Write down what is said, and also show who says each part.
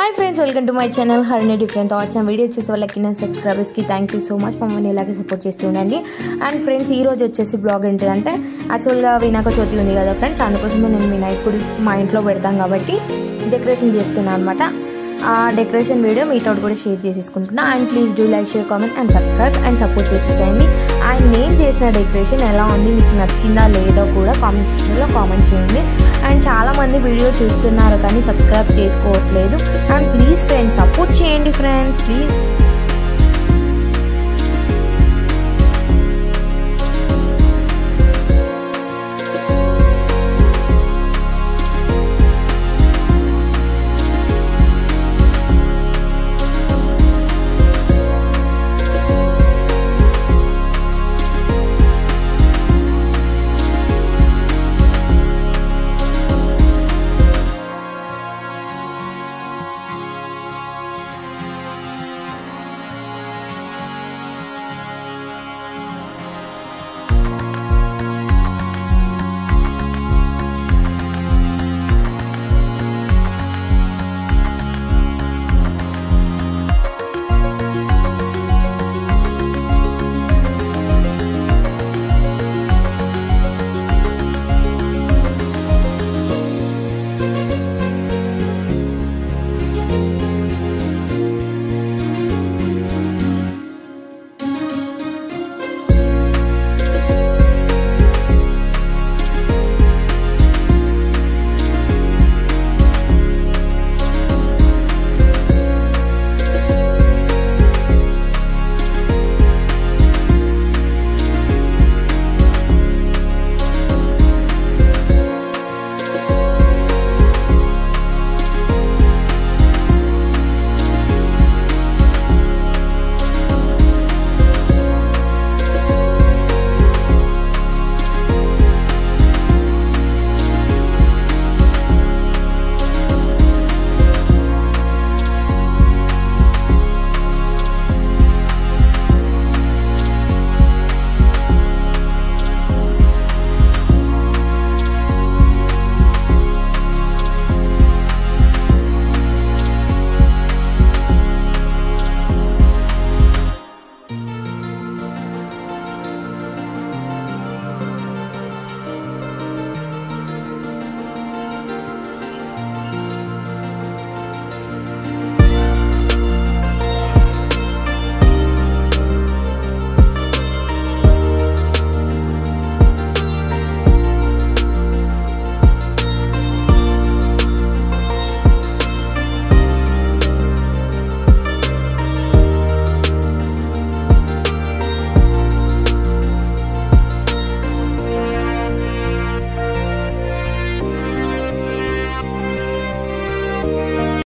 Speaker 1: hi friends welcome to my channel హర్ని different thoughts and video చూసే వాళ్ళకి నా సబ్స్క్రైబర్స్కి థ్యాంక్ యూ సో మచ్ మమ్మల్ని ఇలాగే సపోర్ట్ చేస్తూ ఉండండి అండ్ ఫ్రెండ్స్ ఈ రోజు వచ్చేసి బ్లాగ్ ఏంటిదంటే యాక్చువల్గా వినాయక చవితి ఉంది కదా ఫ్రెండ్స్ అందుకోసమే నేను వినాయకుడి మా ఇంట్లో పెడతాం కాబట్టి డెకరేషన్ చేస్తున్నాను అనమాట ఆ డెకరేషన్ వీడియో మీతో కూడా షేర్ చేసేసుకుంటున్నా and please do like share comment and subscribe and support చేసేసేయండి అండ్ నేను చేసిన డెకరేషన్ ఎలా ఉంది మీకు నచ్చిందా లేదో కూడా కామెంట్ సెక్షన్లో కామెంట్ చేయండి అండ్ చాలామంది వీడియో చూస్తున్నారు కానీ సబ్స్క్రైబ్ చేసుకోవట్లేదు అండ్ ప్లీజ్ ఫ్రెండ్స్ సపోర్ట్ చేయండి ఫ్రెండ్స్ ప్లీజ్